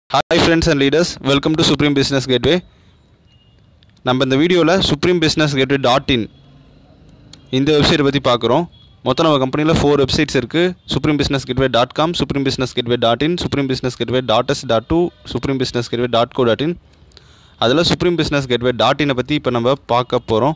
hi friends and leaders welcome to supreme business gateway நம்ம இந்த வீடியோவில் supreme business gateway dot in இந்த வெப்சைட்டை பற்றி பார்க்குறோம் மொத்தம் நம்ம கம்பெனியில் ஃபோர் வெப்சைட்ஸ் இருக்குது supreme business gateway dot com supreme business gateway dot in supreme business gateway dot S dot two supreme business gateway dot co dot in அதில் supreme business gateway dot இனை பற்றி இப்போ நம்ம பார்க்க போகிறோம்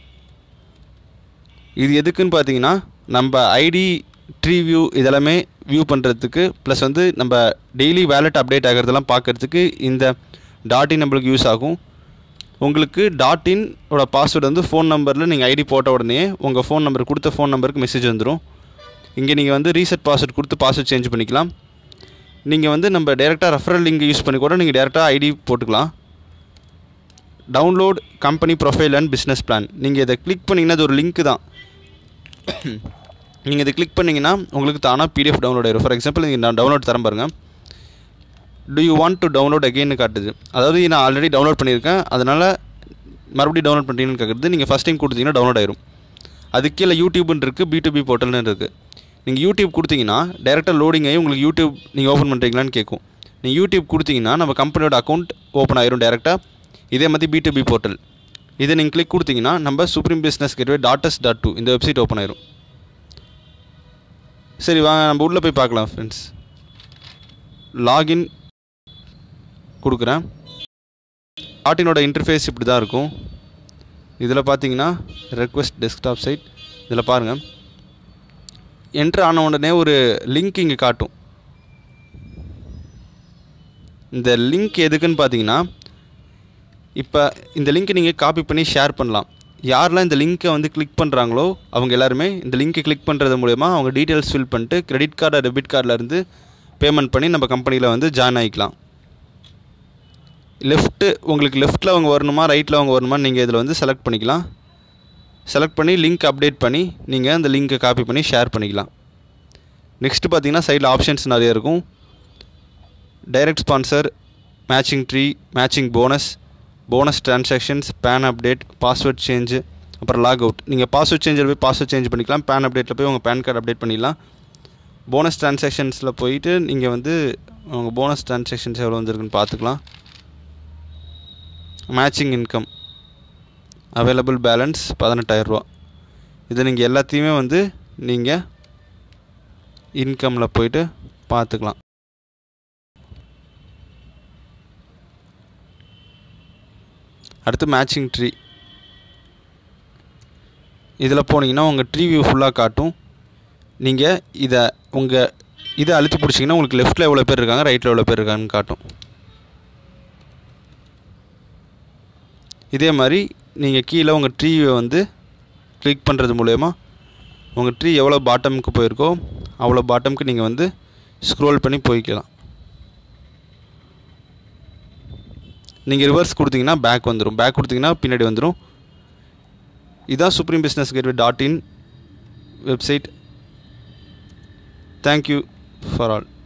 இது எதுக்குன்னு பார்த்தீங்கன்னா நம்ம ஐடி ட்ரீ வியூ இதெல்லாமே வியூ பண்ணுறதுக்கு ப்ளஸ் வந்து நம்ம டெய்லி வேலட் அப்டேட் ஆகிறதெல்லாம் பார்க்கறதுக்கு இந்த டாட் இன் நம்மளுக்கு யூஸ் ஆகும் உங்களுக்கு டாட் இன்னோட பாஸ்வேர்டு வந்து ஃபோன் நம்பரில் நீங்கள் ஐடி போட்ட உடனே உங்கள் ஃபோன் நம்பர் கொடுத்த ஃபோன் நம்பருக்கு மெசேஜ் வந்துடும் இங்கே நீங்கள் வந்து ரீசெட் பாஸ்வேர்ட் கொடுத்து பாஸ்வேர்ட் சேஞ்ச் பண்ணிக்கலாம் நீங்கள் வந்து நம்ம டேரெக்டாக ரெஃபரல் லிங்க் யூஸ் பண்ணி கூட நீங்கள் டேரெக்டாக ஐடி போட்டுக்கலாம் download company profile and business plan நீங்கள் இதை கிளிக் பண்ணிங்கன்னா அது ஒரு லிங்க் தான் நீங்கள் இதை கிளிக் பண்ணிங்கன்னா உங்களுக்கு தானாக பிடிஎஃப் டவுன்லோட் ஆயிரும் ஃபார் எக்ஸாம்பிள் நீங்கள் நான் டவுன்லோட் தரேன் பாருங்கள் do you want to download again காட்டுது அதாவது நான் ஆல்ரெடி டவுன்லோட் பண்ணியிருக்கேன் அதனால் மறுபடியும் டவுன்லோட் பண்ணுறீங்கன்னு கேட்குறது நீங்கள் ஃபஸ்ட் டைம் கொடுத்தீங்கன்னா டவுன்லோட் ஆயிரும் அதுக்கு கீழே யூடியூப்னு இருக்குது பி டு பி போர்ட்டல்னு இருக்குது நீங்கள் யூடியூப் கொடுத்தீங்கன்னா டேரெக்டாக லோடிங் ஆகி உங்களுக்கு யூடியூப் நீங்கள் ஓப்பன் பண்ணுறீங்களான்னு கேட்கும் நீங்கள் யூடியூப் கொடுத்தீங்கன்னா நம்ம கம்பெனியோட அக்கௌண்ட் ஓப்பன் ஆயிரும் டேரெக்டாக இதே மாதிரி பி டு பி போர்ட்டல் இதை நீங்கள் கிளிக் கொடுத்தீங்கன்னா நம்ம சுப்ரீம் பிஸ்னஸ் கேட்வே டாட்டஸ் டாட் டூ இந்த வெப்சைட் ஓப்பன் ஆயிரும் சரி வாங்க நம்ம உள்ளே போய் பார்க்கலாம் ஃப்ரெண்ட்ஸ் லாகின் கொடுக்குறேன் டாட்டினோட இன்டர்ஃபேஸ் இப்படி தான் இருக்கும் இதில் பார்த்தீங்கன்னா ரெக்வெஸ்ட் டெஸ்க்டாப் சைட் இதில் பாருங்கள் என்ட்ரு ஆன உடனே ஒரு லிங்க் இங்கே காட்டும் இந்த லிங்க் எதுக்குன்னு பார்த்தீங்கன்னா இப்போ இந்த லிங்க்கை நீங்கள் காப்பி பண்ணி ஷேர் பண்ணலாம் யாரெல்லாம் இந்த லிங்க்கை வந்து கிளிக் பண்ணுறாங்களோ அவங்க எல்லாருமே இந்த லிங்க்கை கிளிக் பண்ணுறது மூலயமா அவங்க டீட்டெயில்ஸ் ஃபில் பண்ணிட்டு கிரெடிட் கார்டு டெபிட் கார்டிலேருந்து பேமெண்ட் பண்ணி நம்ம கம்பெனியில் வந்து ஜாயின் ஆகிக்கலாம் லெஃப்ட்டு உங்களுக்கு லெஃப்ட்டில் அவங்க வரணுமா ரைட்டில் அவங்க வரணுமா நீங்கள் இதில் வந்து செலக்ட் பண்ணிக்கலாம் செலக்ட் பண்ணி லிங்க் அப்டேட் பண்ணி நீங்கள் அந்த லிங்க்கை காப்பி பண்ணி ஷேர் பண்ணிக்கலாம் நெக்ஸ்ட்டு பார்த்தீங்கன்னா சைடில் ஆப்ஷன்ஸ் நிறைய இருக்கும் direct sponsor matching tree matching bonus bonus transactions PAN update password change அப்புறம் லாக் அவுட் நீங்கள் பாஸ்வேர்ட் சேஞ்சில் போய் பாஸ்வேர்ட் சேஞ்ச் பண்ணிக்கலாம் பேன் அப்டேட்டில் போய் உங்கள் பேன் கார்டு அப்டேட் பண்ணிடலாம் போனஸ் ட்ரான்சாக்ஷன்ஸில் போயிட்டு நீங்கள் வந்து உங்கள் போனஸ் ட்ரான்சாக்ஷன்ஸ் எவ்வளோ வந்திருக்குன்னு பார்த்துக்கலாம் மேட்சிங் இன்கம் அவைலபிள் பேலன்ஸ் பதினெட்டாயிரரூவா இதை நீங்கள் எல்லாத்தையுமே வந்து நீங்கள் இன்கமில் போயிட்டு பார்த்துக்கலாம் அடுத்து மேட்சிங் ட்ரீ இதில் போனீங்கன்னா உங்கள் ட்ரீ வியூ ஃபுல்லாக காட்டும் நீங்கள் இதை உங்கள் இதை அழுத்தி பிடிச்சிங்கன்னா உங்களுக்கு லெஃப்ட்டில் எவ்வளோ பேர் இருக்காங்க ரைட்டில் எவ்வளோ பேர் இருக்காங்கன்னு காட்டும் இதே மாதிரி நீங்கள் கீழே உங்கள் ட்ரீவை வந்து கிளிக் பண்ணுறது மூலயமா உங்கள் ட்ரீ எவ்வளோ பாட்டமுக்கு போயிருக்கோ அவ்வளோ பாட்டமுக்கு நீங்கள் வந்து ஸ்க்ரோல் பண்ணி போய்க்கலாம் நீங்கள் ரிவர்ஸ் கொடுத்தீங்கன்னா பேக் வந்துடும் பேக் கொடுத்தீங்கன்னா பின்னாடி வந்துடும் இதான் supreme business gateway dot in website thank you for all